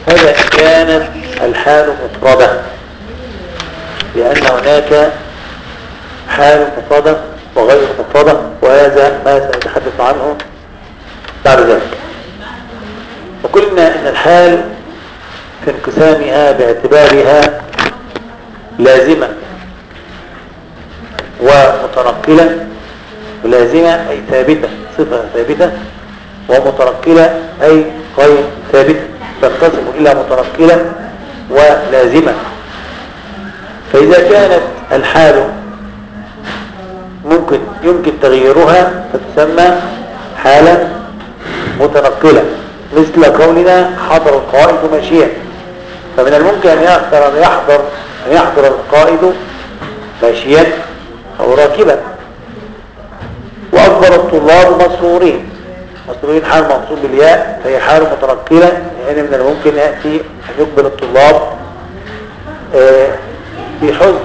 هذا إن كانت الحال مفردة لأن هناك حال مفردة وغير مفردة وهذا ما سنتحدث عنه بعد ذلك وقلنا أن الحال في انقسامها باعتبارها لازمة ومتنقلة ولازمة أي ثابتة صفة ثابتة ومتنقلة أي غير ثابتة تنقسم إلى متنقلة ولازمة فإذا كانت الحال ممكن يمكن تغييرها فتسمى حالا متنقلة مثل قولنا حضر القائد ماشيا فمن الممكن أن يحضر أن يحضر أن يحضر القائد ماشيا أو راكبا وأكبر الطلاب مسرورين مسرورين حال منصوب بالياء فهي حال متنقلة يعني من الممكن يأتي أن يقبل الطلاب آه، بحزن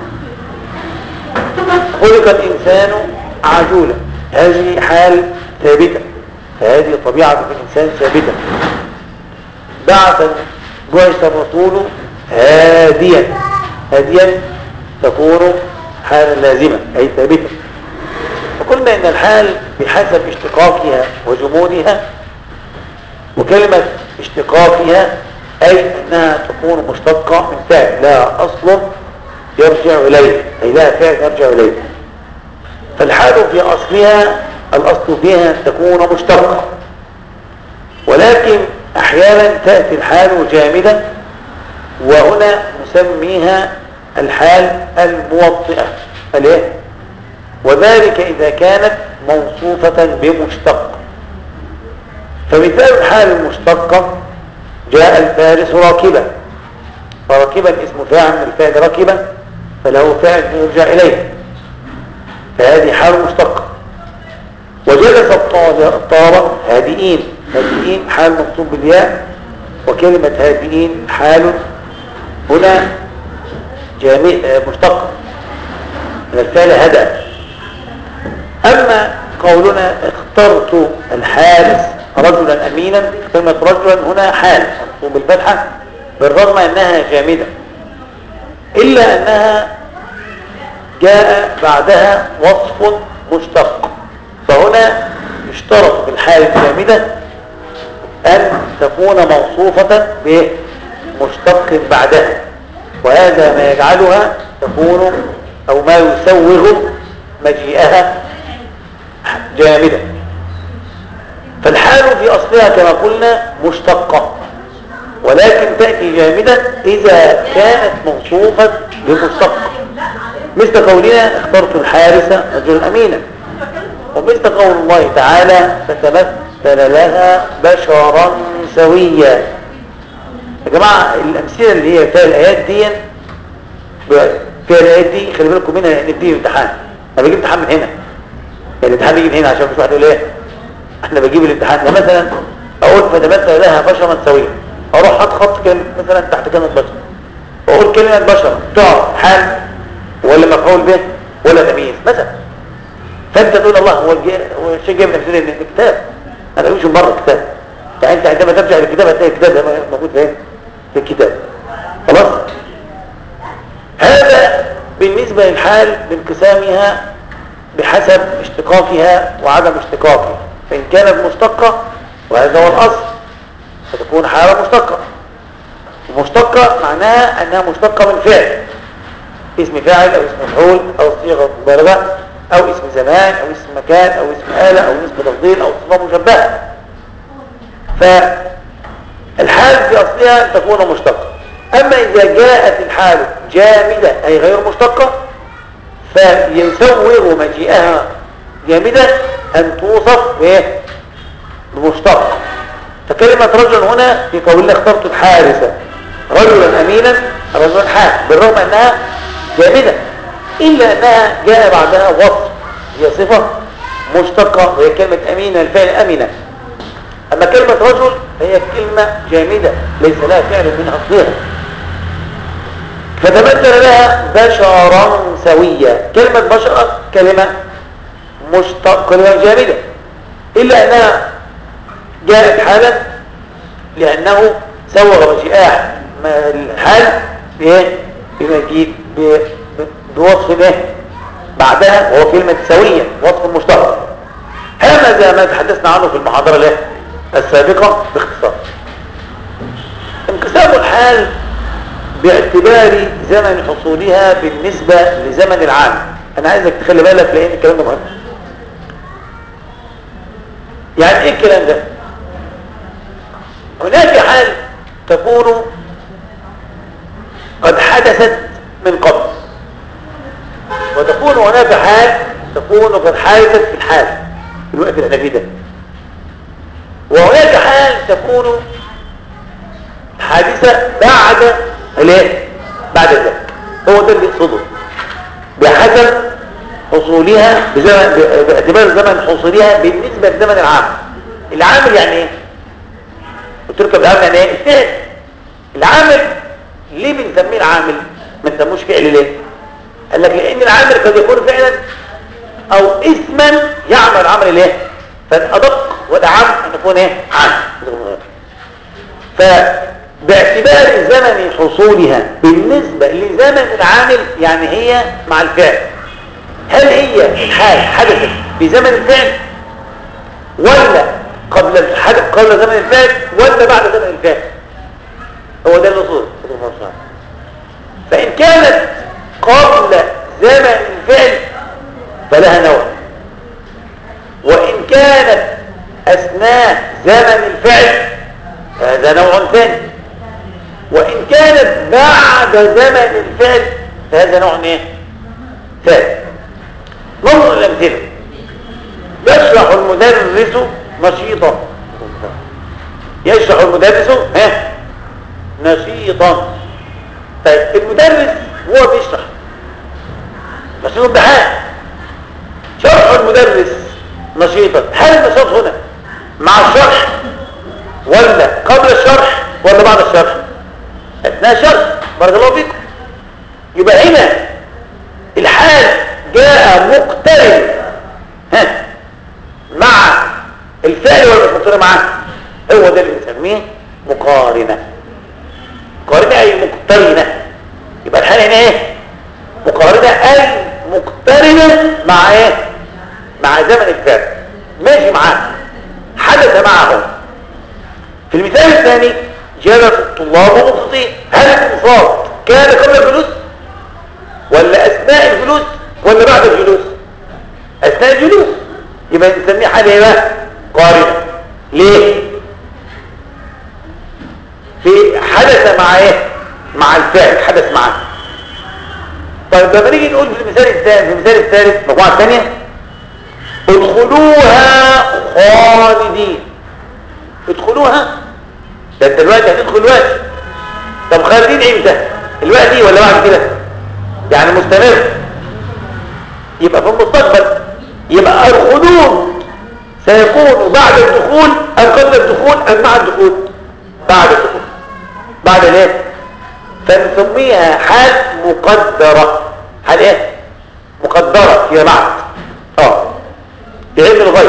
خلق الإنسان عجولا هذه حال ثابتة فهذه طبيعة في الإنسان ثابتة بعث بعث الرسول هاديا هاديا تكون حالا لازمة أي ثابتة فقلنا إن الحال بحسب اشتقاقها وجمودها وكلمة اشتقاقها أي أنها تكون مشتقة من فعل لا أصل يرجع إليه أي لا فعل يرجع إليه فالحال في أصلها الأصل فيها أن تكون مشتقة ولكن أحيانا تأتي الحال جامدة وهنا نسميها الحال الموطئة الايه وذلك إذا كانت موصوفة بمشتق فمثال الحال المشتقة جاء الفارس راكبا فركبا اسم فاعل من الفعل ركبا فله فعل يرجع إليه فهذه حال مشتقة وجلس الطالب هادئين هادئين حال مكتوب بالياء وكلمة هادئين حال هنا جامع مشتقة من الفعل هدى أما قولنا اخترت الحارس رجلا أمينا كلمة رجلا هنا حال منصوب بالفتحة بالرغم أنها جامدة إلا أنها جاء بعدها وصف مشتق فهنا يشترط في الحال الجامدة أن تكون موصوفة بمشتق بعدها وهذا ما يجعلها تكون أو ما يسوغ مجيئها جامدة فالحال في أصلها كما قلنا مشتقة ولكن تأتي جامدة إذا كانت موصوفة بمشتق مثل قولنا اخترت الحارس رجل أمينا ومثل قول الله تعالى فتمثل لها بشرا سويا يا جماعة الأمثلة اللي هي فيها الآيات دي فيها الآيات دي خلي بالكم منها لأن بتيجي امتحان أنا بجيب امتحان من هنا يعني الامتحان بيجي من هنا عشان مش واحد يقول ايه احنا بجيب الامتحان ده مثلا اقول فتمثل لها بشرا سويا اروح حط خط كلمة مثلا تحت كلمة بشر واقول كلمة بشر تعرف حال ولا مفعول به ولا تمييز مثلا فانت تقول الله هو هو الشيء جاي من نفسه ان الكتاب انا مش من بره الكتاب يعني انت عندما ترجع للكتاب هتلاقي الكتاب ده موجود فين في الكتاب خلاص هذا بالنسبة للحال بانقسامها بحسب اشتقاقها وعدم اشتقاقها فإن كانت مشتقة وهذا هو الأصل فتكون حالة مشتقة مشتقة معناها أنها مشتقة من فعل اسم فاعل أو اسم مفعول أو صيغة مبالغة أو اسم زمان أو اسم مكان أو اسم آلة أو اسم تفضيل أو صفة مشبهة فالحال في أصلها تكون مشتقة أما إذا جاءت الحال جامدة أي غير مشتقة فيسوغ مجيئها جامدة أن توصف بمشتق فكلمة رجل هنا في قول الله اخترت الحارسة رجلا أمينا رجلا حال بالرغم أنها جامدة إلا أنها جاء بعدها وصف هي صفة مشتقة وهي كلمة أمينة الفعل أمينة أما كلمة رجل فهي كلمة جامدة ليس لها فعل من أصلها فتبدل لها بشرا سويا كلمة بشر كلمة مشتق كلمة جامدة إلا أنها جاءت حالا لأنه سوغ وجاء الحال بايه بمجيء بوصف ايه بعدها وهو كلمة سوية وصف مشترك هذا ما تحدثنا عنه في المحاضرة الايه السابقة باختصار انقسام الحال باعتبار زمن حصولها بالنسبة لزمن العام انا عايزك تخلي بالك لان الكلام ده مهم يعني ايه الكلام ده هناك حال تكون قد حدثت من قبل وتكون هناك حال تكون قد حدثت في الحال في الوقت اللي احنا فيه ده وهناك حال تكون حادثة بعد الايه بعد ذلك هو ده اللي يقصده بحسب حصولها بزمن باعتبار زمن حصولها بالنسبة للزمن العام العامل يعني ايه قلت لكم العامل يعني ايه الفعل العامل ليه بنسميه العامل ما نسموش فعل ليه قال لك لان العامل قد يكون فعلا او اسما يعمل عمل الايه فالادق والاعم ان يكون ايه عامل فباعتبار زمن حصولها بالنسبة لزمن العامل يعني هي مع الفعل هل هي الحال حدثت في زمن الفعل ولا قبل الحدث قبل زمن الفعل ولا بعد زمن الفعل هو ده النصوص فإن كانت قبل زمن الفعل فلها نوع وإن كانت أثناء زمن الفعل هذا نوع ثاني وإن كانت بعد زمن الفعل فهذا نوع ايه ثالث نظر الأمثلة يشرح المدرس نشيطا يشرح المدرس ها نشيطا طيب المدرس هو بيشرح نشيط بحال شرح المدرس نشيطا هل النشاط هنا مع الشرح ولا قبل الشرح ولا بعد الشرح اثناء الشرح بارك الله فيكم يبقى هنا الحال جاء مقترن ها مع الفعل ولا مش مقترن معاه هو ده اللي بنسميه مقارنه مقارنه اي مقترنه يبقى الحال هنا ايه مقارنه اي مقترنه مع ايه مع زمن الفعل ماشي معاه حدث معه في المثال الثاني جلس الطلاب مبسوطين هل الانصات كان قبل الجلوس ولا اثناء الجلوس ولا بعد الجلوس اثناء الجلوس يبقى نسميه حاله ايه بقى قارنه ليه في حدث مع ايه مع الفعل حدث معاه طيب لما نيجي نقول في المثال الثاني في المثال الثالث المجموعه الثانيه ادخلوها خالدين ادخلوها ده انت دلوقتي هتدخل دلوقتي طب خالدين امتى دلوقتي ولا بعد كده يعني مستمر يبقى في المستقبل يبقى الخلود سيكون بعد الدخول ام قبل الدخول ام مع الدخول بعد الدخول بعد الايه فنسميها حال مقدرة حال ايه مقدرة فيما بعد اه بعلم الغيب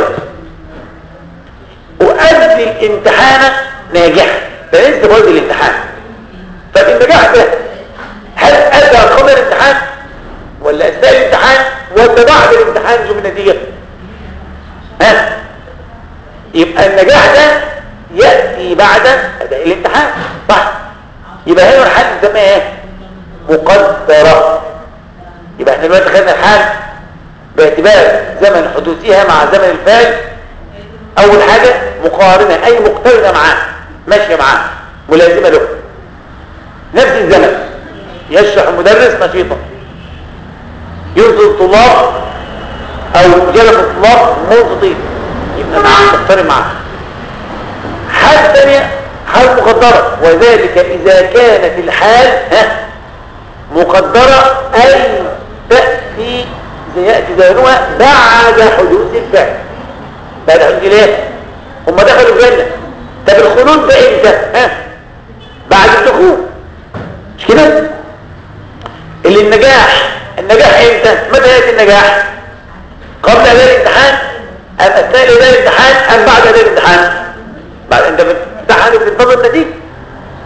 وأدي الامتحان ناجح فلسه بودي الامتحان فالنجاح ده هل أدى قبل الامتحان ولا أثناء الامتحان ولا بعد الامتحان شوف النتيجة ها يبقى النجاح ده يأتي بعد أداء الامتحان صح يبقى هنا الحال نسميها ايه مقدرة يبقى احنا دلوقتي خدنا الحال باعتبار زمن حدوثها مع زمن الفعل اول حاجة مقارنة اي مقترنة معاه ماشية معاه ملازمة له نفس الزمن يشرح المدرس نشيطا يرسل الطلاب او جلس الطلاب منصتين يبقى معاه مقترن معاه حال ثانية حال مقدرة وذلك إذا كانت الحال ها مقدرة أي تأتي يأتي زمنها بعد حدوث الفعل بعد حدوث الايه هم دخلوا الجنة طب الخلود ده امتى ها بعد الدخول مش كده اللي النجاح النجاح امتى متى يأتي النجاح قبل أداء الامتحان أم أثناء أداء الامتحان أم بعد أداء الامتحان بعد أنت بتمتحن بتنتظر النتيجة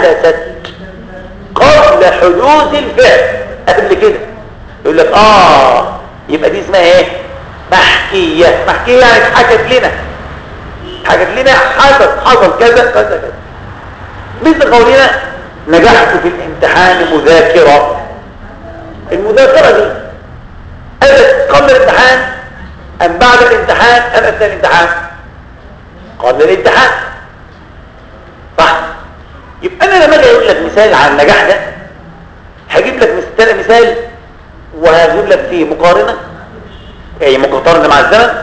حدثت قبل حدوث الفعل قبل كده يقول لك اه يبقى دي اسمها ايه محكية محكية يعني اتحكت لنا حكت لنا حدث حصل كذا كذا كذا مثل قولنا نجحت في الامتحان مذاكرة المذاكرة دي أتت قبل الامتحان أم بعد الامتحان أم أثناء الامتحان قبل الامتحان صح يبقى أنا لما أجي أقول لك مثال عن النجاح ده هجيب لك مثال مثال وهجيب لك فيه مقارنة أي مقارنة مع الزمن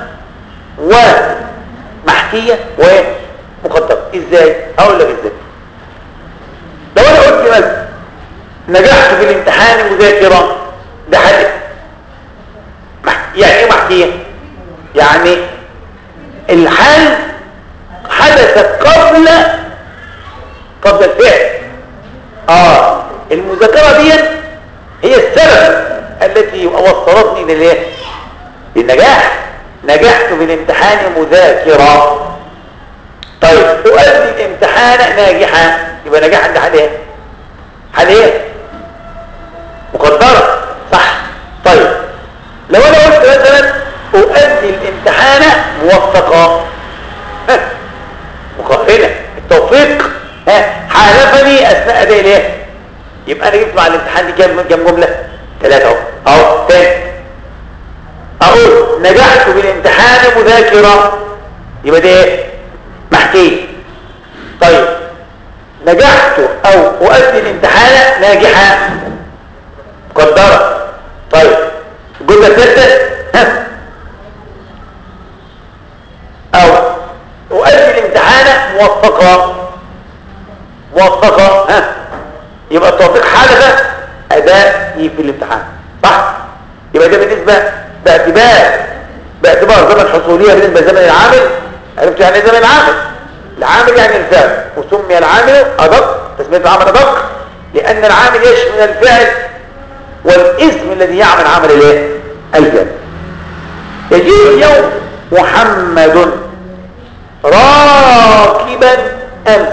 ومحكية ومقدرة إزاي؟ أقول لك إزاي لو أنا قلت مثلا نجحت في الامتحان مذاكرة ده حدث يعني ايه محكية يعني الحال حدثت قبل قبل الفعل اه المذاكرة دي هي السبب التي وصلتني للايه للنجاح نجحت في الامتحان مذاكرة طيب أؤدي الامتحان ناجحا يبقى نجاح عند حال ايه حال ايه مقدرة صح طيب لو انا قلت مثلا اؤدي الامتحان موفقا مقارنة التوفيق حالفني اثناء اداء الايه يبقى انا جبت مع الامتحان دي كام كام جمله ثلاثه اهو اهو تاني اقول نجحت بالامتحان مذاكرة يبقى ده ايه محكي طيب نجحت او اؤدي الامتحان ناجحا مقدرة طيب الجملة الثالثة ها او اؤدي الامتحان موفقا موفقا ها يبقى التوفيق حدث ادائي في الامتحان صح يبقى ده بالنسبة باعتبار باعتبار زمن حصولية بالنسبة لزمن العامل عرفت يعني ايه زمن العامل العامل يعني الفعل وسمي العامل ادق تسمية العمل ادق لان العامل يشمل الفعل والاسم الذي يعمل عمل الايه الفعل يجيء اليوم محمد راكبا امس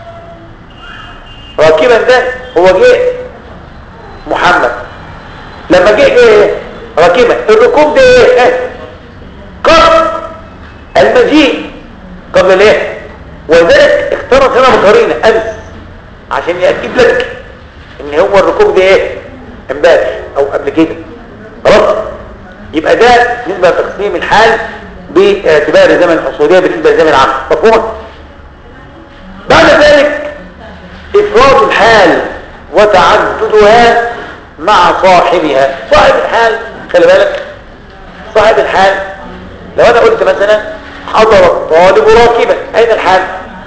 راكبا ده هو جه محمد لما جه جه راكبا الركوب ده ايه قبل المجيء قبل الايه ولذلك اختارت هنا بقرينه امس عشان ياكد لك ان هو الركوب ده ايه امبارح او قبل كده خلاص يبقى ده بالنسبه لتقسيم الحال باعتبار زمن الحصوليه بالنسبه لزمن العمل مفهوم بعد ذلك افراد الحال وتعددها مع صاحبها صاحب الحال خلي بالك صاحب الحال لو انا قلت مثلا حضر الطالب راكبا اين الحال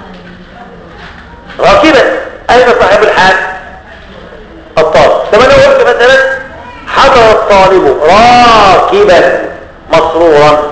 راكبا اين صاحب الحال الطالب طب انا قلت مثلا حضر الطالب راكبا مسرورا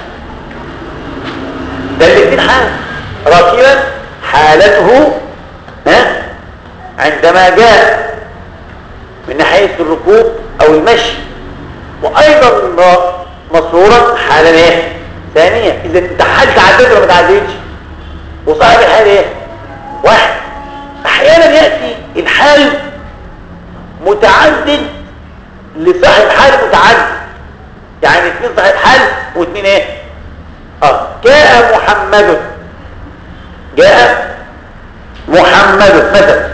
ده الاثنين حال راكبا حالته ها عندما جاء من ناحيه الركوب او المشي وايضا مسرورا حالا ايه ثانيه اذا انت حال تعدد ولا ما تعددش وصاحب الحال ايه واحد احيانا ياتي الحال متعدد لصاحب حال متعدد يعني اثنين صاحب حال واثنين ايه اه جاء محمد جاء محمد مثلا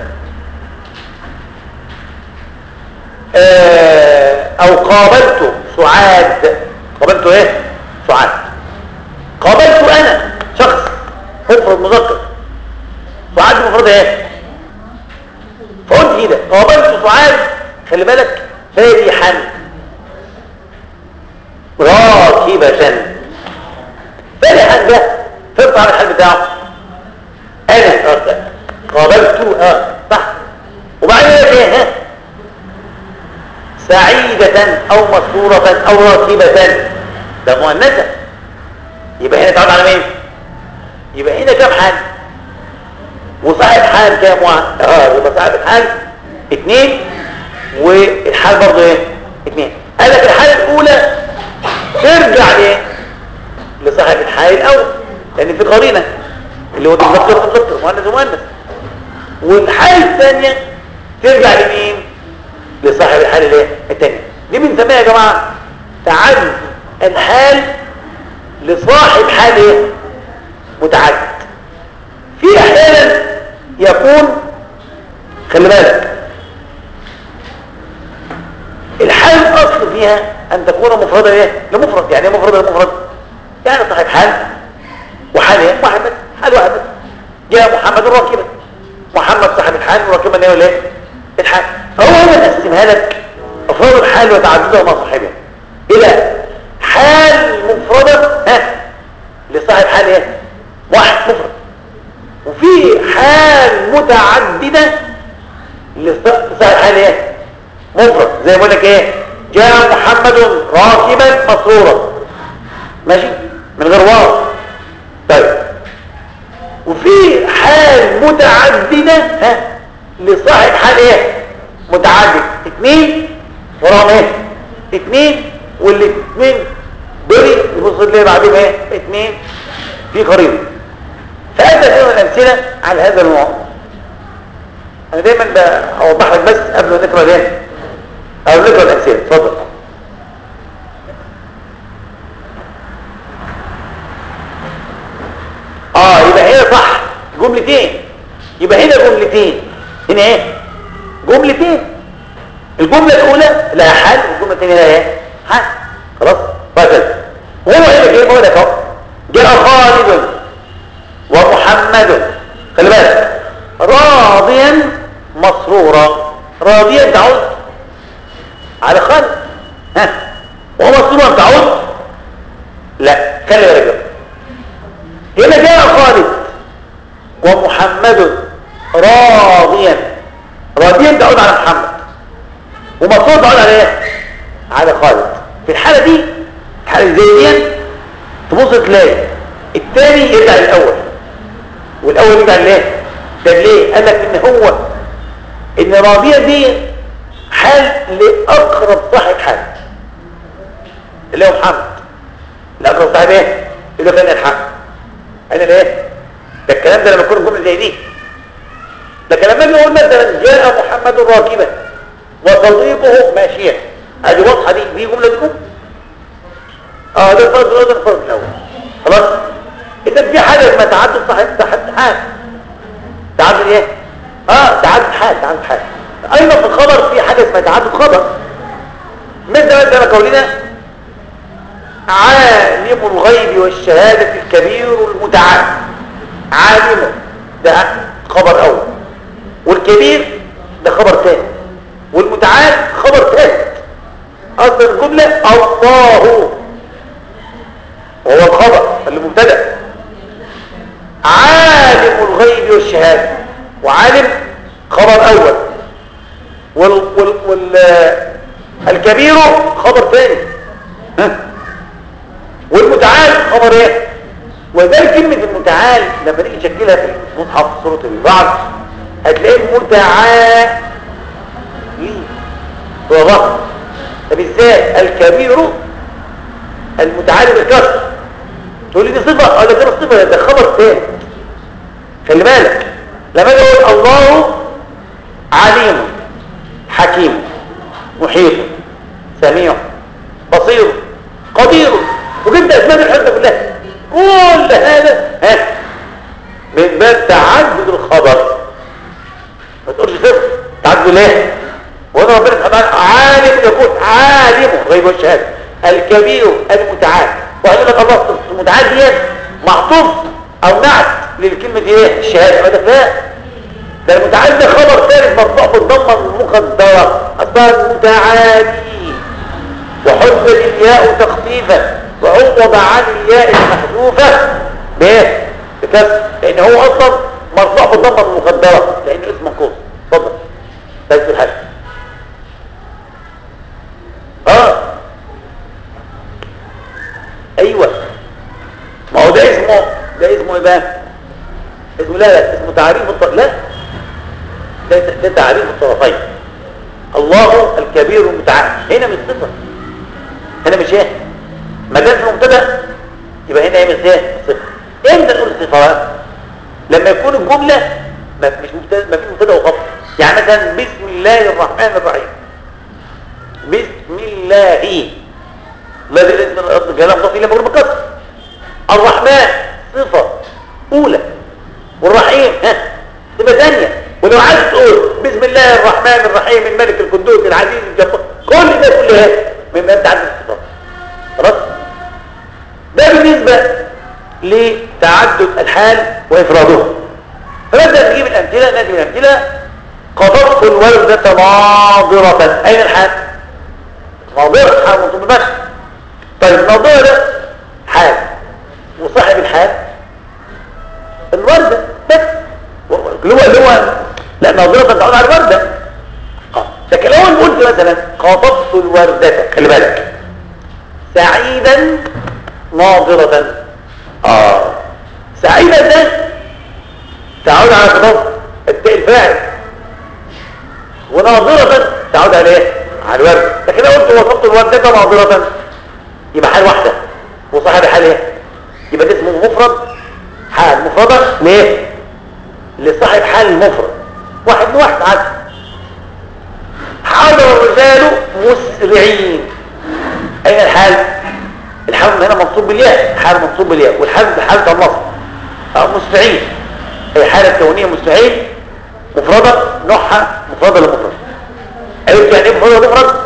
آه او قابلت سعاد قابلت ايه سعاد قابلت انا شخص مفرد مذكر سعاد مفرد ايه فقلت كده قابلت سعاد خلي بالك فرحا راكبة فرحا ده فرط على الحال بتاعه انا قابلت اه صح وبعدين ايه ها سعيدة او مسرورة او راكبة ده مؤنثة يبقى هنا تعود على مين يبقى هنا كام حال وصاحب حال كام واحد اه يبقى صاحب الحال اثنين والحال برضه ايه اثنين قال لك الحالة الاولى ترجع لايه لصاحب الحال الاول لان في قرينه اللي هو تذكر تذكر مؤنث ومؤنث والحال الثانية ترجع لمين لصاحب الحال الايه الثانية دي بنسميها يا جماعة تعدد الحال لصاحب حال ايه متعدد في احيانا يكون خلي بالك الحال الاصل فيها ان تكون مفردة ايه لمفرد يعني ايه مفردة لمفرد يعني صاحب حال وحال ايه واحد بس حال واحد بس جاء محمد راكبا محمد صاحب الحال وراكبا ايه ولا ايه الحال فهو هنا نقسمها لك افراد الحال وتعددها مع صاحبها الى حال مفردة ها لصاحب حال ايه واحد مفرد وفي حال متعددة لصاحب حال ايه مفرد زي ما بقول لك ايه جاء محمد راكبا مسرورا ماشي من غير واو طيب وفي حال متعددة ها لصاحب حال ايه متعدد اثنين وراهم ايه اثنين والاثنين دول يبص ليه بعدهم ايه اثنين في قريب فأدى فيهم الأمثلة على هذا الموضوع أنا دايما بوضح لك بس قبل ما نقرأ الايه أو نقرأ الأمثلة اتفضل اه يبقى هنا صح جملتين يبقى هنا جملتين هنا ايه جملتين الجملة الأولى لها حال والجملة الثانية لها ايه حال خلاص وهكذا هو هنا ايه بقول لك اهو جاء خالد ومحمد خلي بالك راضيا مسرورا راضيا تعود على خالد ها وهو مسرورا تعود لا خلي بالك هنا جاء خالد ومحمد راضيا راضيا تعود على محمد ومسرور تعود على ايه على خالد في الحالة دي الحالة زي دي تبص تلاقي الثاني يرجع للاول والاول يرجع ليه ده ليه قال لك ان هو ان راضية دي حال لاقرب صاحب حال اللي هو محمد الاقرب صاحب ايه اللي هو كان الحق انا ليه ده الكلام ده لما يكون جمله زي دي لكن لما نقول مثلا جاء محمد راكبا وصديقه ماشيا ادي واضحه دي دي جمله دي جمله اه ده الفرض ده الفرض الاول خلاص اذا في حاجه ما تعدد صاحب صاحب حال تعدد ايه اه تعدد حال تعدد حال ايضا في الخبر في حاجه اسمها تعدد خبر مثل مثلا قولنا عالم الغيب والشهادة الكبير المتعال عالم ده خبر أول والكبير ده خبر ثاني والمتعال خبر ثالث أصل الجملة الله وهو الخبر اللي مبتدا عالم الغيب والشهادة وعالم خبر أول وال وال وال الكبير خبر ثاني ها والمتعال خبر ايه وذلك كلمة المتعال لما نيجي نشكلها في المصحف سورة البعض هتلاقيه متعال هو ضخم طب ازاي الكبير المتعال بالكسر تقول لي دي صفة اه ده كده صفة ده خبر ثاني خلي بالك لما اجي اقول الله عليم حكيم محيط سميع بصير قدير وجبت اسباب الحسنى كلها كل هذا ها من باب تعدد الخبر ما تقولش صفر تعدد ليه وهنا ربنا سبحانه عالم يكون عالم غيب الشهاده الكبير المتعال وقال لك الله المتعال دي معطوف او نعت للكلمه دي ايه الشهاده ما لا ده المتعال ده خبر ثالث مرفوع بالضمه المقدره اصلا المتعالي وحذف الياء تخفيفا وعوض عن الياء المحذوفة بايه بكسر لان هو اصلا مرفوع بالضمه المقدره لانه اسم منقوص اتفضل بس الحل اه ايوه ما هو ده اسمه ده اسمه ايه بقى اسمه لا لا اسمه تعريف الط... لا ده, ده تعريف الطرفين الله الكبير المتعال هنا مش صفه هنا مش ايه ما دام في مبتدا يبقى هنا ايه مش ايه صفه امتى نقول صفه بقى لما يكون الجمله ما مش مبتدا ما فيش مبتدا وخبر يعني مثلا بسم الله الرحمن الرحيم بسم الله الذي الاسم الكلام مضاف اليه مجرور بكسر الرحمن صفه اولى والرحيم ها صفه ثانيه ولو عايز تقول بسم الله الرحمن الرحيم الملك القدوس العزيز الجبار كل ده كله مما تعدد الصفات خلاص ده بالنسبه لتعدد الحال وافراده فنبدا نجيب الامثله نجيب الامثله قبضت الوردة ناظرة اين الحال ناظرة حال منصوب بفتح طيب ناظرة ده حال وصاحب الحال الوردة بس اللي هو اللي هو لا ناظرة تعود على الوردة اه لكن لو أنا قلت مثلا قبضت الوردة خلي بالك سعيدا ناظرة اه سعيدا ده تعود على خطاب التاء الفاعل وناظرة تعود على ايه على الورد لكن لو قلت وصفت الوردة ناظرة يبقى حال واحدة وصاحب حال ايه يبقى ده اسمه مفرد حال مفردة ليه لصاحب حال المفرد واحد من واحد عدد حضر الرجال مسرعين اين الحال الحال هنا منصوب بالياء حال منصوب بالياء والحال بحالة النصب اه مسرعين هي حالة كونية مسرعين مفردة نوعها مفردة لمفرد عرفت يعني ايه مفردة لمفرد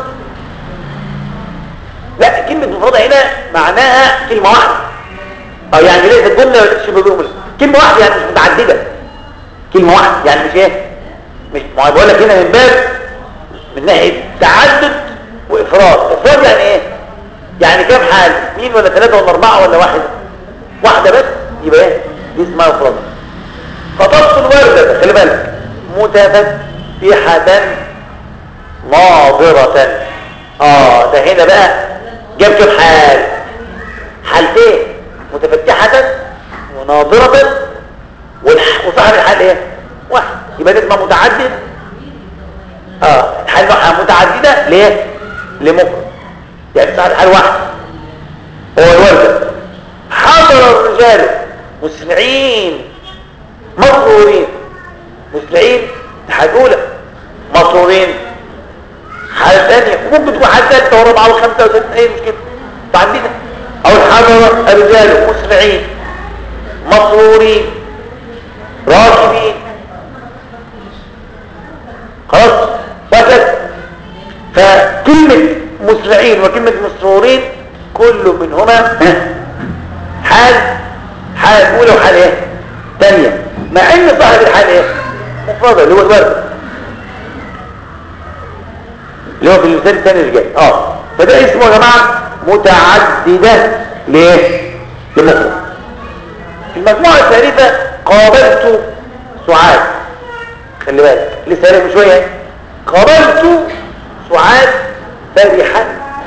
لا كلمة مفردة هنا معناها كلمة واحدة اه يعني ليست جملة ولا شبه جملة كلمة واحدة يعني مش متعددة كلمة واحدة يعني مش ايه مش ما بقول لك هنا من باب من ناحية تعدد وافراد افراد يعني ايه يعني كام حال اثنين ولا ثلاثة ولا اربعة ولا واحدة واحدة بس يبقى ايه دي اسمها افراد خطبت الوردة خلي بالك متفتحة ناظرة اه ده هنا بقى جاب كام حال حالتين متفتحة وناظرة والح... وصاحب الحال ايه واحد يبقى ده اسمها متعدد اه الحال نوعها متعددة ليه لمفرد يعني صاحب الحال واحد هو الوردة حضر الرجال مسرعين مسرورين مسرعين حاجة أولى مسرورين حالة ثانية ممكن تكون حالة ثالثة ورابعة وخمسة وستة أي مشكلة فعندنا أو الحضر الرجال مسرعين مسرورين راكبين خلاص وهكذا فكلمة مسرعين وكلمة مسرورين كل منهما حال حال أولى وحال ايه ثانية مع ان صاحب الحال ايه مفردة اللي هو الورد اللي هو في المثال الثاني اللي جاي اه فده اسمه يا جماعة متعددة ليه لمفرد في المجموعة الثالثة قابلت سعاد خلي بالك لسه قايل من شويه قابلت سعاد فرحا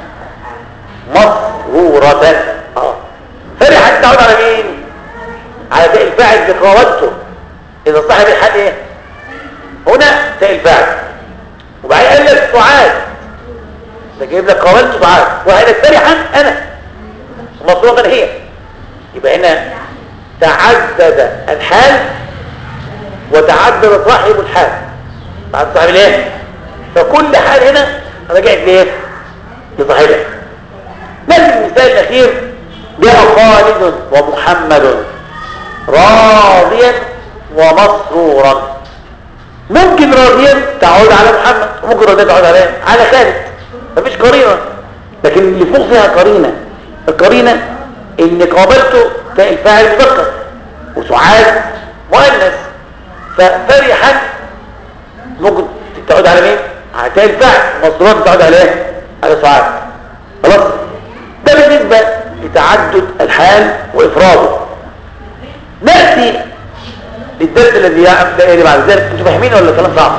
مسرورة اه فرحا تعود على مين على تاء الفاعل بقابلته اذا صاحب الحال ايه هنا تاء الفاعل وبعدين قال لك سعاد ده جايب لك قابلت سعاد وقال لك فرحا انا مسرورة هي يبقى هنا تعدد الحال وتعدد صاحب الحال بعد صاحب الايه فكل حال هنا رجعت لايه لصاحبها نفس المثال الاخير جاء خالد ومحمد راضيا ومسرورا ممكن راضيا تعود على محمد وممكن راضيا تعود على على خالد مفيش قرينه لكن اللي فوق فيها قرينه القرينه ان قابلته كان الفاعل مذكر وسعاد مؤنث ففرحا ممكن تعود على مين على تاء الفاعل مسرورا تعود على ايه على سعاد خلاص ده بالنسبه لتعدد الحال وافراده ناتي للدرس الذي يبدا بعد ذلك انتوا فاهمين ولا كلام صعب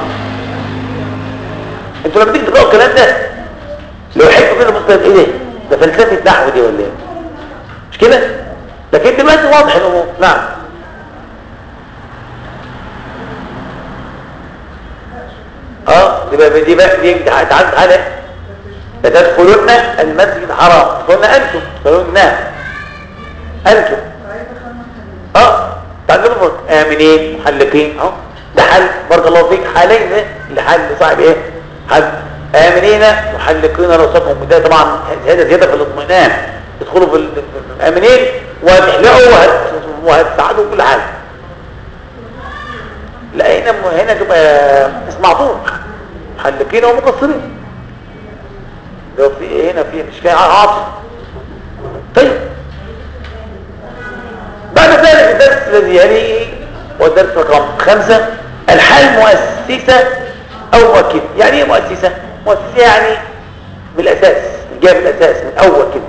انتوا لما تيجي تقراوا الكلام ده لو حبوا كده مستند ايه ده ده فلسفه نحو دي ولا ايه مش كده لكن دلوقتي واضح الامور نعم اه دي بقى دي بقى دي هتعدد على لتدخلن المسجد الحرام تدخلن انتم تدخلن انتم اه تعلموا امنين محلقين اهو ده حل بارك الله فيك حالين لحل صاحب ايه حل امنين محلقين رؤوسهم ده طبعا هذا زياده في الاطمئنان تدخلوا في الامنين وهتحلقوا وهتساعدوا كل حاجه لا هنا هنا تبقى اسم معطوف محلقين ومقصرين لو في هنا في مش فيها عاطف طيب بعد ذلك الدرس الذي يليه والدرس رقم خمسة الحال مؤسسة أو مؤكدة يعني ايه مؤسسة؟ مؤسسة يعني بالأساس جاء بالأساس من أول كده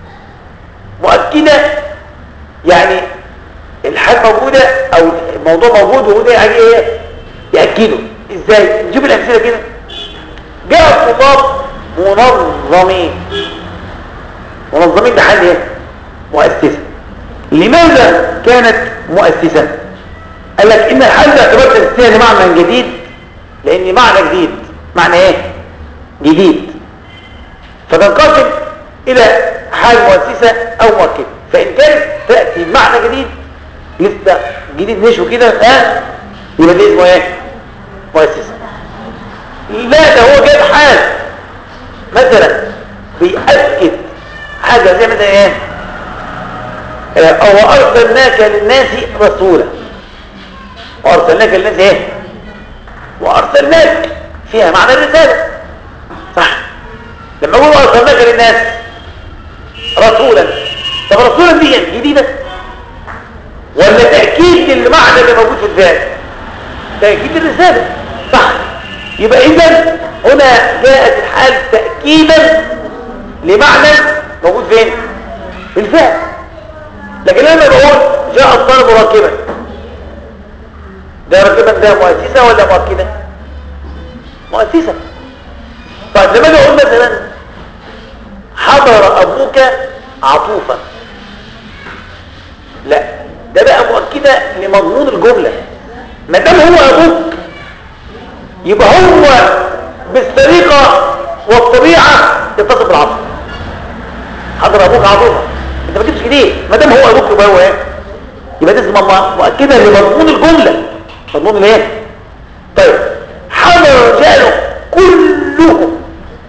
مؤكدة يعني الحال موجودة أو الموضوع موجود وهو يعني ايه يأكده ازاي؟ نجيب الأمثلة كده جاء الطلاب منظمين منظمين ده حل ايه؟ مؤسسة لماذا كانت مؤسسة قال لك ان الحل باعتبار تأسيسية لمعنى جديد لان معنى جديد معنى ايه جديد فتنقسم الى حال مؤسسة او مؤكدة فان كانت تأتي بمعنى جديد لسه جديد نشو كده ها يبقى دي اسمه ايه مؤسسة لا ده هو جايب حال مثلا بيأكد حاجة زي مثلا ايه او ارسلناك للناس رسولا وارسلناك للناس ايه وارسلناك فيها معنى الرسالة صح لما اقول ارسلناك للناس رسولا طب رسولا دي جديدة ولا تأكيد للمعنى اللي موجود في الفعل تأكيد الرسالة صح يبقى اذا هنا جاءت الحال تأكيدا لمعنى موجود فين في الفعل لكن لما بقول جاء الطالب راكبا ده راكبا ده مؤسسة ولا مؤكدة مؤسسة طيب لما اجي اقول مثلا حضر ابوك عطوفا لا ده بقى مؤكدة لمضمون الجملة ما دام هو ابوك يبقى هو بالطريقة والطبيعة يتصف بالعطف حضر ابوك عطوفا انت ما جبتش جديد ما دام هو ابوك يبقى هو ايه يبقى ده اسمه مؤكده لمضمون الجمله مضمون الايه طيب حضر رجاله كلهم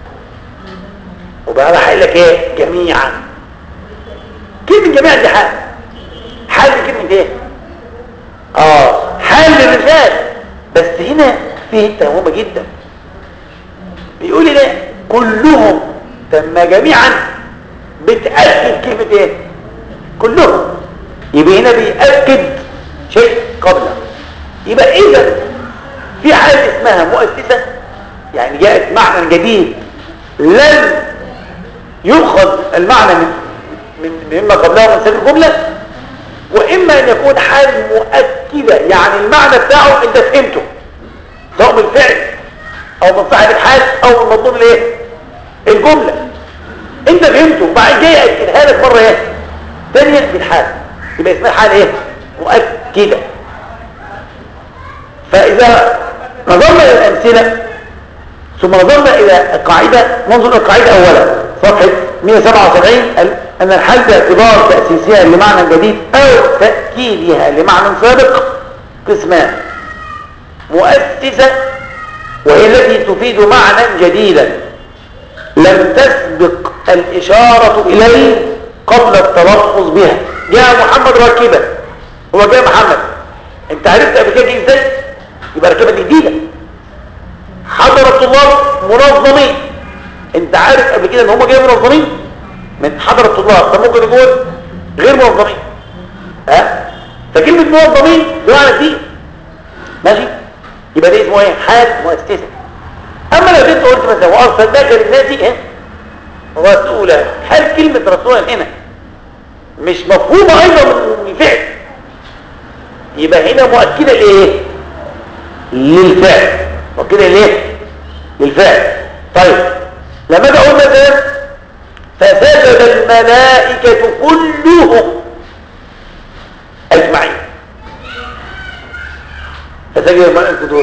وبقى راح لك ايه جميعا كلمه جميعا دي حال حال دي كلمه ايه اه حال للرجال بس هنا فيه حته مهمه جدا بيقول لي كلهم تم جميعا بتأكد كلمة ايه كلهم يبقى هنا بيأكد شيء قبله يبقى اذا في حاجة اسمها مؤسسة يعني جاءت معنى جديد لن يؤخذ المعنى من من مما قبله من سبيل الجملة واما ان يكون حال مؤكدة يعني المعنى بتاعه انت فهمته سواء من الفعل او من صاحب الحال او من مضمون الايه الجمله انت فهمته وبعد جاي اكدها لك مره ايه ثانيه بالحال يبقى اسمها حال ايه مؤكده فاذا نظرنا الى الامثله ثم نظرنا الى القاعده ننظر الى القاعده اولا صفحه 177 ان الحال باعتبار تاسيسها لمعنى جديد او تاكيدها لمعنى سابق قسمان مؤسسه وهي التي تفيد معنى جديدا لم تسبق الإشارة إليه قبل التلفظ بها جاء محمد راكبا هو جاء محمد انت عرفت قبل كده ازاي يبقى راكبا دي جديده حضر الطلاب منظمين انت عارف قبل كده ان هم جايين منظمين من حضر الطلاب طب ممكن يقول غير منظمين ها فكلمه منظمين بمعنى دي ماشي يبقى دي اسمه ايه حال مؤسسه اما لو جيت قلت مثلا وارسلناك للناس ايه رسولا هل كلمة رسولا هنا مش مفهومة ايضا من الفعل يبقى هنا مؤكدة لايه للفعل مؤكدة ليه للفعل طيب لما اجي اقول مثلا فسجد الملائكة كلهم اجمعين فسجد الملائكة دول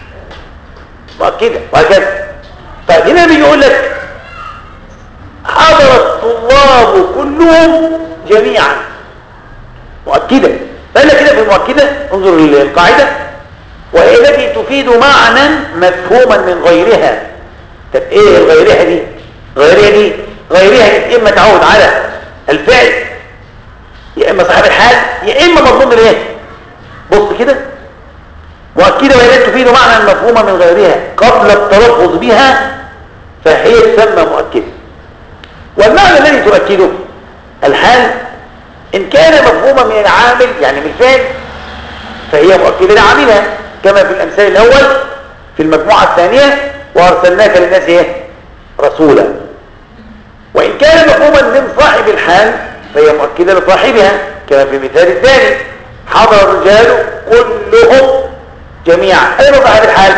مؤكدة وهكذا طيب هنا بيجي يقول لك حضر الطلاب كلهم جميعا مؤكدة فقال كده في المؤكدة انظر القاعدة وهي التي تفيد معنى مفهوما من غيرها طب ايه غيرها دي غيرها دي غيرها دي اما تعود على الفعل يا اما صاحب الحال يا اما مضمون الايه بص كده مؤكده وهي تفيد معنى مفهوما من غيرها قبل التلفظ بها فهي تسمى مؤكده والمعنى الذي تؤكده الحال ان كان مفهوما من العامل يعني من الفعل فهي مؤكده لعاملها كما في الامثال الاول في المجموعه الثانيه وارسلناك للناس ايه رسولا وان كان مفهوما من صاحب الحال فهي مؤكده لصاحبها كما في المثال الثاني حضر الرجال كلهم جميعا اين صاحب الحال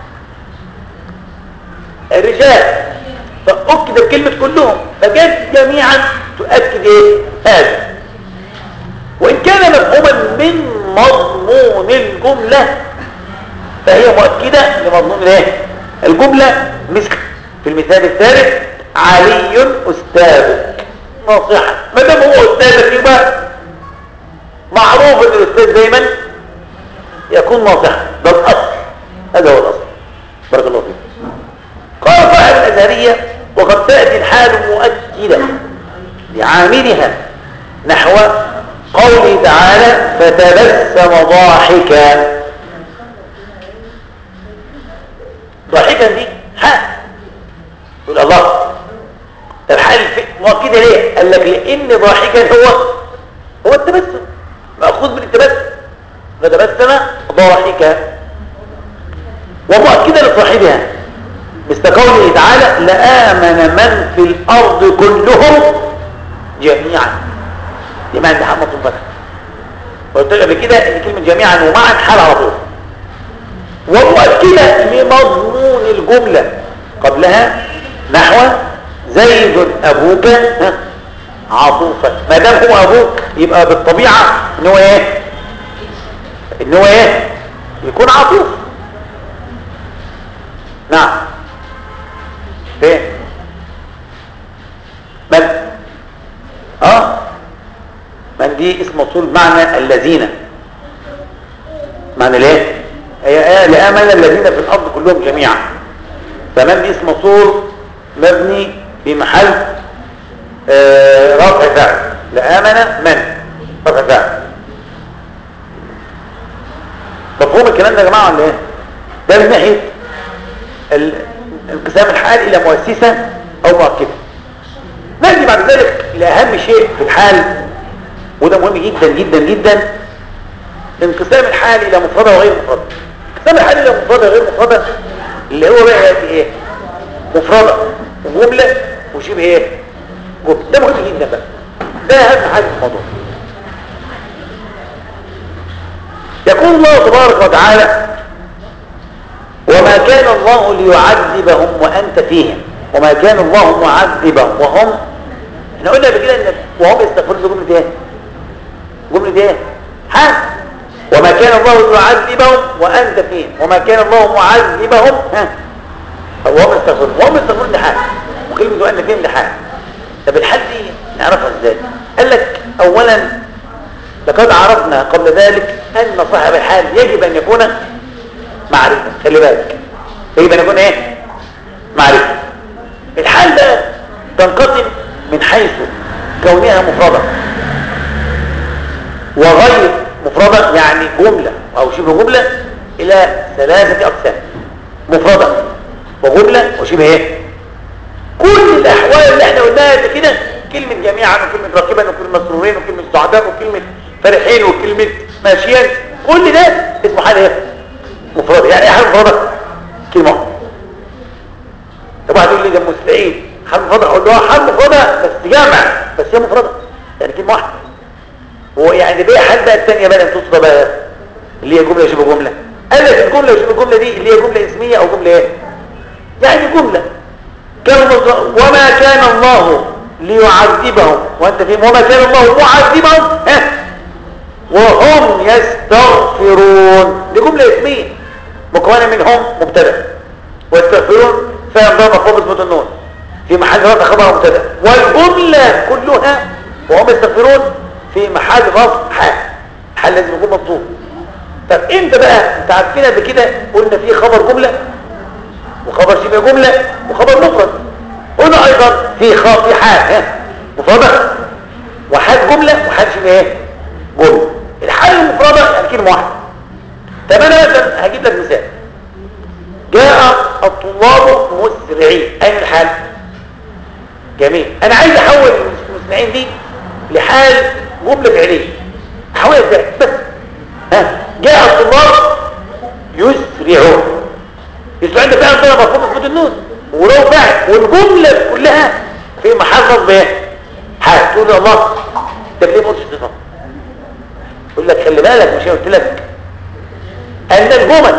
الرجال فأكد بكلمة كلهم فجاءت جميعا تؤكد ايه هذا وإن كان مفهوما من مضمون الجملة فهي مؤكدة لمضمون الايه الجملة مثل في المثال الثالث علي أستاذك نصيحة ما دام هو أستاذك يبقى معروف ان الأستاذ دايما يكون ناصحا ده الأصل هذا هو الأصل بارك الله فيك قال صاحب الأزهرية وقد تأتي الحال مؤكدة لعاملها نحو قوله تعالى فتبسم ضاحكا ضاحكا دي حال يقول الله الحال مؤكدة ليه قال لك لأن ضاحكا هو هو التبسم مأخوذ من التبسم فتبسم ضاحكا ومؤكدة لصاحبها مثل قوله تعالى لآمن من في الأرض كلهم جميعا لما عند حمد الفتح قلت قبل كده ان كلمة جميعا ومعا حال على طول ومؤكدة لمضمون الجملة قبلها نحو زيد أبوك عطوفا ما دام هو أبوك يبقى بالطبيعة ان هو ايه ان هو ايه يكون عطوف نعم فين من اه من دي اسم موصول معنى الذين معنى ليه هي آه لآمن الذين في الأرض كلهم جميعا فمن دي اسم موصول مبني في محل آه رفع فاعل لآمن من رفع فاعل مفهوم الكلام ده يا جماعه ولا ايه ده من ناحيه انقسام الحال الى مؤسسه او مؤكده نأتي بعد ذلك لأهم شيء في الحال وده مهم جدا جدا جدا انقسام الحال الى مفردة وغير مفردة انقسام الحال الى مفردة وغير مفردة اللي هو بقى يأتي ايه مفردة وجملة وشبه ايه جملة ده مهم جدا بقى ده اهم حاجة في الموضوع يقول الله تبارك وتعالى وما كان الله ليعذبهم وأنت فيهم وما كان الله معذبهم وهم احنا قلنا قبل كده ان وهم يستغفرون دي جمله ايه جمله ايه ها وما كان الله ليعذبهم وانت فيهم وما كان الله معذبهم ها وهم يستغفرون وهم يستغفرون دي حاجه وكلمه وان فيهم دي حاجه طب الحال دي نعرفها ازاي قال لك اولا لقد عرفنا قبل ذلك ان صاحب الحال يجب ان يكون معرفة خلي بالك يجب ان يكون ايه معرفة الحال ده تنقسم من حيث كونها مفردة وغير مفردة يعني جملة او شبه جملة الى ثلاثة اقسام مفردة وجملة وشبه ايه كل الاحوال اللي احنا قلناها قبل كده كلمة جميعا وكلمة راكبا وكلمة مسرورين وكلمة سعداء وكلمة فرحين وكلمة ماشيين كل ده اسمه حال ايه مفردة يعني ايه حال مفردة كلمة واحدة طب واحد يقول لي ده مستعيد حال مفردة اقول له حال مفردة بس جامع بس هي مفردة يعني كلمة واحدة هو يعني ده حال بقى الثانية بقى تصدى بقى اللي هي جملة شبه جملة قال لك الجملة شبه جملة دي اللي هي جملة اسمية او جملة ايه يعني جملة كان وما كان الله ليعذبهم وانت فيهم وما كان الله معذبهم ها وهم يستغفرون دي جملة اسمية مكونة منهم مبتدا ويستغفرون فهم ده مفهوم اسمه النون في محل رفع خبر مبتدا والجملة كلها وهم يستغفرون في محل رفع حال حال لازم يكون مطلوب طب امتى بقى انت عارفين قبل كده قلنا في خبر جمله وخبر شبه جمله وخبر مفرد هنا ايضا في خاء في حال ها مفرده وحال جمله وحال شبه ايه جمله الحال المفرده يعني كلمه واحده طب انا مثلا هجيب لك مثال جاء الطلاب مسرعين اين الحال جميل انا عايز احول المسرعين دي لحال جمله فعليه احولها ازاي بس ها جاء الطلاب يسرعون يسرعون ده فعلا طلب مفهوم اثبات النون ولو فعل والجمله كلها في محل نصب ايه حال تقول يا الله طب ليه ما قلتش صفه يقول لك خلي بالك مش قلت لك ان الجمل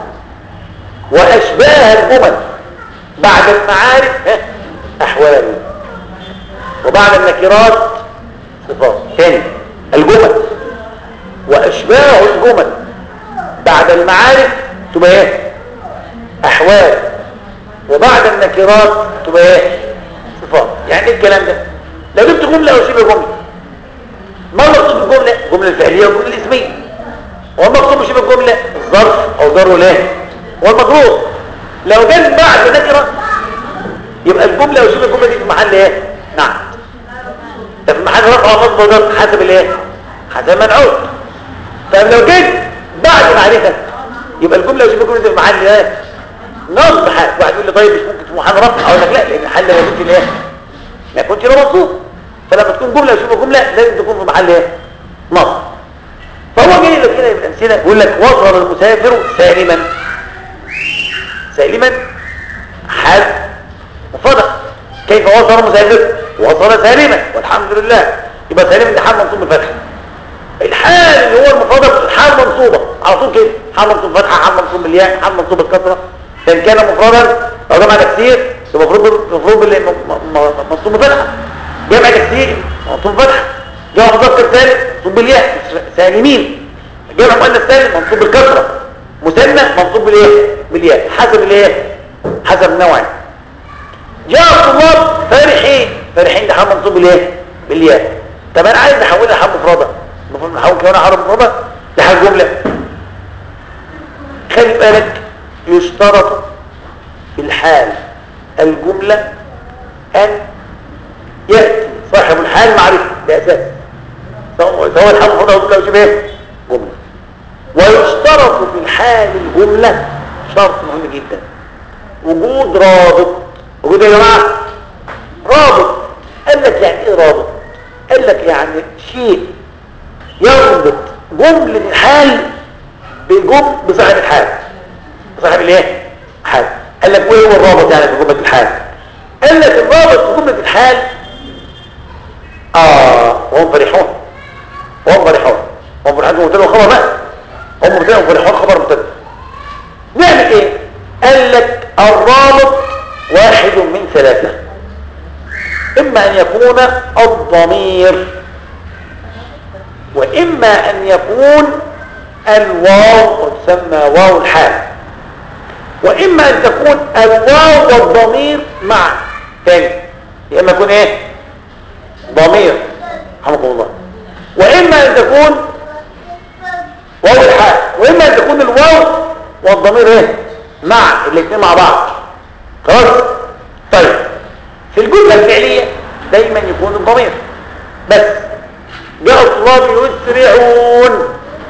واشباه الجمل بعد المعارف ها، احوال وبعد النكرات صفات تاني الجمل واشباه الجمل بعد المعارف تبقى ايه احوال وبعد النكرات تبقى ايه صفات يعني ايه الكلام ده لو جبت جمله او شبه جمله ما المقصود بالجمله الجمله الفعليه والجمله الاسميه والمقصود بشبه الجمله الظرف او جر له والمجرور لو جت بعد نكره يبقى الجمله او شبه الجمله دي في محل ايه نعم ده في محل رفع ونصب وجر حسب الايه حسب منعوت طب لو جيت بعد معرفه يبقى الجمله او شبه الجمله دي في محل ايه نصب حال واحد يقول لي طيب مش ممكن في محل رفع اقول لك لا لان الحل ما يكونش الايه ما يكونش له منصوب فلما تكون جمله وشبه جمله لازم تكون في محل ايه نصب فهو جاي لك هنا بالامثله يقول لك وصل المسافر سالما سالما حال مفرد كيف وصل المسافر وصل سالما والحمد لله يبقى سالما ده حال منصوب بالفتح الحال اللي هو المفرد الحال منصوبه على طول كده حال منصوب بالفتحه حال منصوب بالياء حال منصوب بالكسره فان كان مفردا لو جمع تكسير يبقى مفروض مفروض بال- م- م- منصوب بالفتحه جمع تكسير منصوب بالفتحه جمع مذكر ثالث منصوب بالياء سالمين جمع مؤنث ثالث منصوب بالكسره مثنى منصوب بالايه بالياء حسب الايه حسب النوع جاء الطلاب فرحين فرحين ده حال منصوب بالايه بالياء طب انا عايز احولها لحال مفرده المفروض نحول كده حال مفرده لحال جمله خلي بالك يشترط في الحال الجمله ان ياتي صاحب الحال معرفه باساس سواء سواء الحال مفرده او جمله او شبه إيه؟ جمله ويشترط في الحال الجملة شرط مهم جدا وجود رابط وجود يا جماعة رابط قال لك يعني ايه رابط قال لك يعني شيء يربط جملة الحال بجم بصاحب الحال بصاحب الايه حال قال لك ايه هو الرابط يعني في جملة الحال قال لك الرابط في جملة الحال اه وهم فرحون وهم فرحون وهم فرحون قلت له خبر بقى هم مبتدا وفرحون خبر مبتدا نعمل ايه قال لك الرابط واحد من ثلاثه اما ان يكون الضمير واما ان يكون الواو وتسمى واو الحال واما ان تكون الواو والضمير معا تاني يا اما يكون ايه ضمير رحمكم الله واما ان تكون واو الحال واما ان تكون الواو والضمير ايه مع الاثنين مع بعض خلاص طيب في الجمله الفعليه دايما يكون الضمير بس جاء الطلاب يسرعون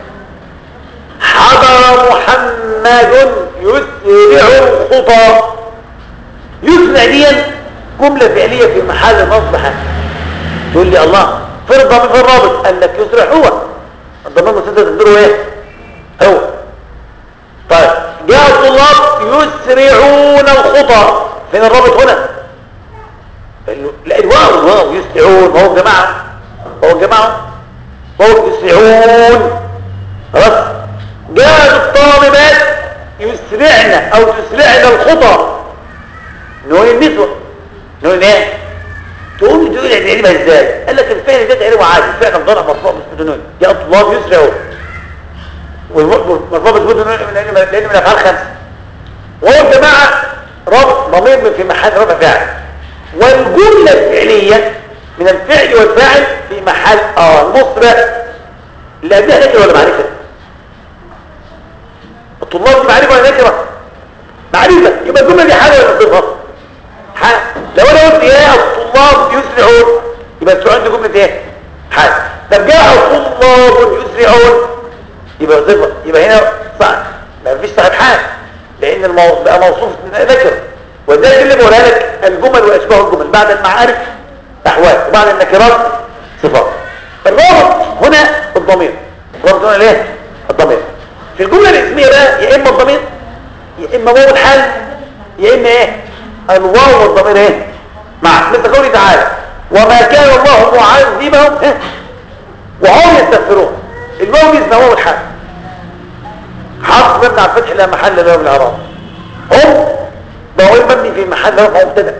حضر محمد يسرع الخطى يسرع دي جمله فعليه في محل نصب حال تقول لي الله فين الضمير في الرابط قال لك يسرع هو الضمير المستتر تقدروا ايه هو طيب جاء الطلاب يسرعون الخطى فين الرابط هنا لا الواو الواو يسرعون هو جماعه هو جماعه هو يسرعون خلاص جاءت الطالبات يسرعن او تسرعن الخطى نقول النسوه نقول ايه تقول لي تقول لي تعرفها ازاي قال لك الفعل ده تعرفه عادي فعلا مضارع مرفوع بسكوت نون جاء الطلاب يسرعون والمرفوع بسكوت نون لان لان من الافعال خمسه وهو الجماعه رابط ضمير في محل رفع فاعل والجمله الفعليه من الفعل والفاعل في محل اه المصرع اللي قبلها نكره ولا معرفه الطلاب معرفة ولا نكرة معرفة يبقى الجملة دي حاجة ولا صفة حاجة لو انا قلت يا الطلاب يسرعون يبقى السؤال عندي جملة ايه حاجة طب جاء الطلاب يسرعون يبقى صفة يبقى هنا صح ما فيش صاحب حال لان المو... بقى موصوف نكرة وده اللي بقولها لك الجمل واشباه الجمل بعد المعارف احوال وبعد النكرات صفات الرابط هنا الضمير الرابط هنا ليه الضمير في الجملة الاسمية بقى يا اما الضمير يا اما واو الحال يا اما ايه الواو والضمير ايه مع مثل قوله تعالى وما كان الله معذبهم إيه؟ وهم يستغفرون الواو دي اسمها واو الحال حرف مبني على الفتح لا محل له من الاعراب هم ضمير مبني في محل رفع مبتدا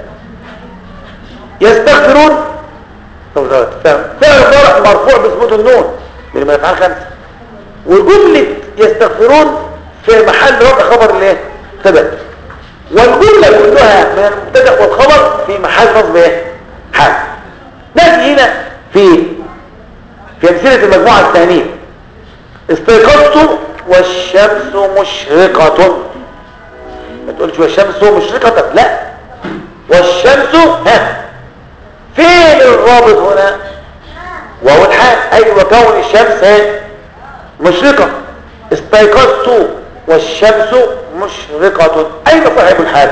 يستغفرون فعل الضارع مرفوع بثبوت النون من المفعال خمسه وجمله يستغفرون في محل رفع خبر الايه تبع والجمله كلها من المبتدا والخبر في محل نصب ايه حال ناتي هنا في في امثله المجموعه الثانيه استيقظت والشمس مشرقه ما تقولش والشمس مشرقه لا والشمس ها فين الرابط هنا وهو الحال ايوه كون الشمس هي مشرقه استيقظت والشمس مشرقه اين صاحب الحال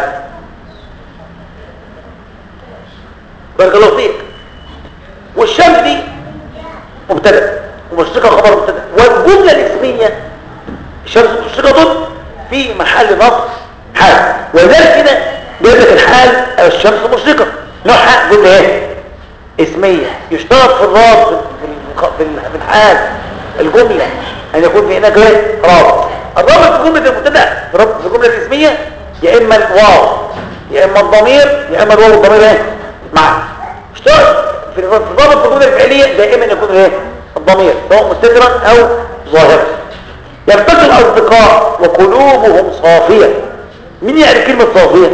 بارك الله فيك والشمس دي مبتدا ومشرقه خبر مبتدا والجمله الاسميه الشمس مشرقه في محل نصب حال ولذلك كده جايب لك الحال الشمس مشرقه نوعها جمله ايه اسميه يشترط في الرابط في في الحال الجمله ان يكون في هناك ايه رابط الرابط في جمله المبتدا الرابط في الجمله الاسميه يا اما الواو يا اما الضمير يا اما الواو والضمير ايه معا اشترط في الرابط في الجمله الفعليه دائما يكون ايه الضمير سواء مستترا او ظاهرا يلتقي الاصدقاء وقلوبهم صافيه مين يعرف كلمه صافيه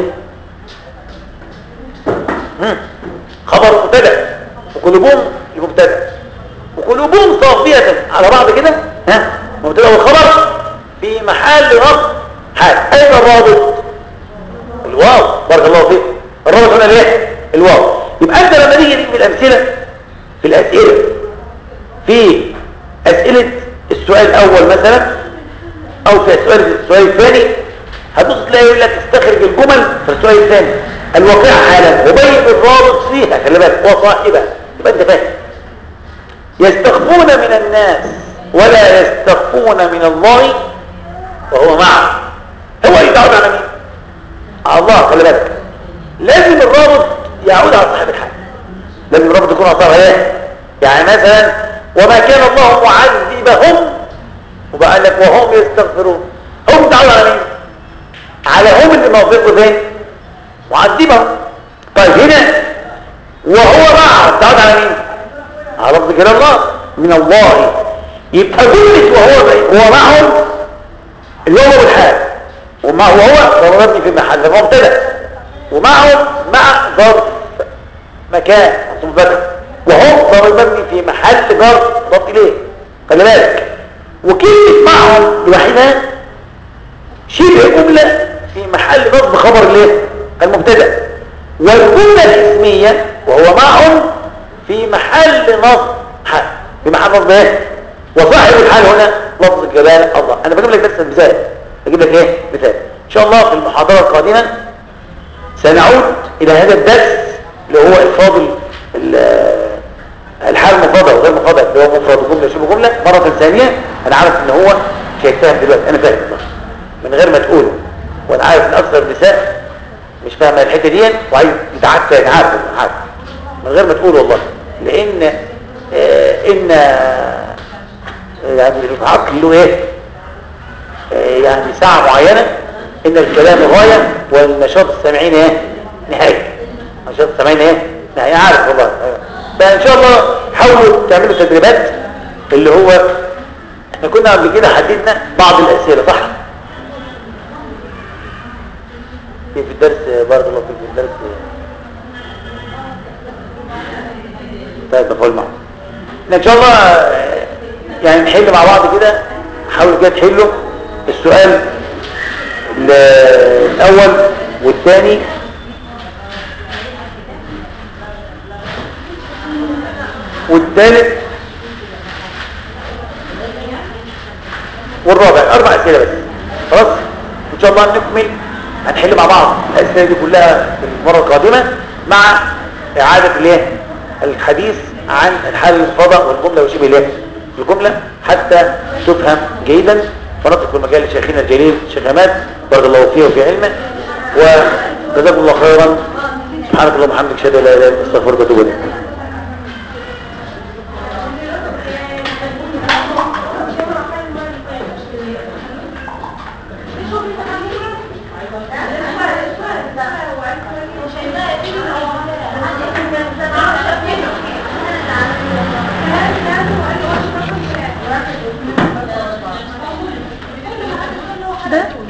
خبر مبتدا وقلوبهم مبتدا وقلوبهم صافيه على بعض كده ها مبتدا والخبر في محل رفع حال اين الرابط الواو بارك الله فيك الرابط هنا ليه الواو يبقى انت لما نيجي في الامثله في الاسئله في اسئله السؤال الاول مثلا او في السؤال السؤال الثاني هتبص تلاقي يقول لك استخرج الجمل في السؤال الثاني الواقع حالا وبين الرابط فيها خلي بالك وصاحبها يبقى انت فاهم يستخفون من الناس ولا يستخفون من الله وهو معه هو يتعود على مين على الله خلي بالك لازم الرابط يعود على صاحب الحال لازم الرابط يكون على صاحب ايه يعني مثلا وما كان الله معذبهم وبقى لك وهم يستغفرون هم تعود على مين على هم اللي موقفه فين معذبهم طيب هنا وهو معه تعود على مين على لفظ كلام الله من الله يبقى جمله وهو هو معهم اللي هو الحال وما وهو ضرب مبني في محل مبتدا ومعهم مع ظرف مكان ثم فتح وهم ضرب مبني في محل ظرف ضرب اليه خلي بالك وكلمه معهم لوحدها شبه جمله في محل نصب خبر الايه المبتدا والجمله الاسميه وهو معهم في محل نصب حال في محل نصب ايه وصاحب الحال هنا لفظ الجلاله الله انا بجيب لك بس مثال بجيب لك ايه مثال ان شاء الله في المحاضره القادمه سنعود الى هذا الدرس اللي هو افراد الحال مفرده وغير مفرده اللي هو مفرد وجمله شبه جمله مره ثانيه انا عارف ان هو مش هيجتهد دلوقتي انا فاهم من غير ما تقوله وانا عارف ان اكثر النساء مش فاهمه الحته دي وعايز يتعاد تاني عارف عارف من غير ما تقول والله لان آه ان آه يعني العقل له ايه آه يعني ساعه معينه ان الكلام غايه والنشاط السامعين ايه نهايه نشاط السامعين ايه نهايه عارف والله فان شاء الله حاولوا تعملوا تدريبات اللي هو احنا كنا قبل كده حددنا بعض الاسئله صح في الدرس بارك الله فيك في الدرس طيب مفعول معه ان شاء الله يعني نحل مع بعض كده حاولوا كده تحلوا السؤال الأول والثاني والثالث والرابع أربع أسئلة بس خلاص إن شاء الله نكمل هنحل مع بعض الأسئلة دي كلها في المرة القادمة مع إعادة الايه الحديث عن الحال الفضاء والجملة وشبه الايه الجملة حتى تفهم جيدا فنترك المجال لشيخنا الجليل شيخ عماد بارك الله فيه وفي علمه وجزاكم الله خيرا سبحانك اللهم وبحمدك اشهد ان لا اله الا انت استغفرك واتوب اليك ده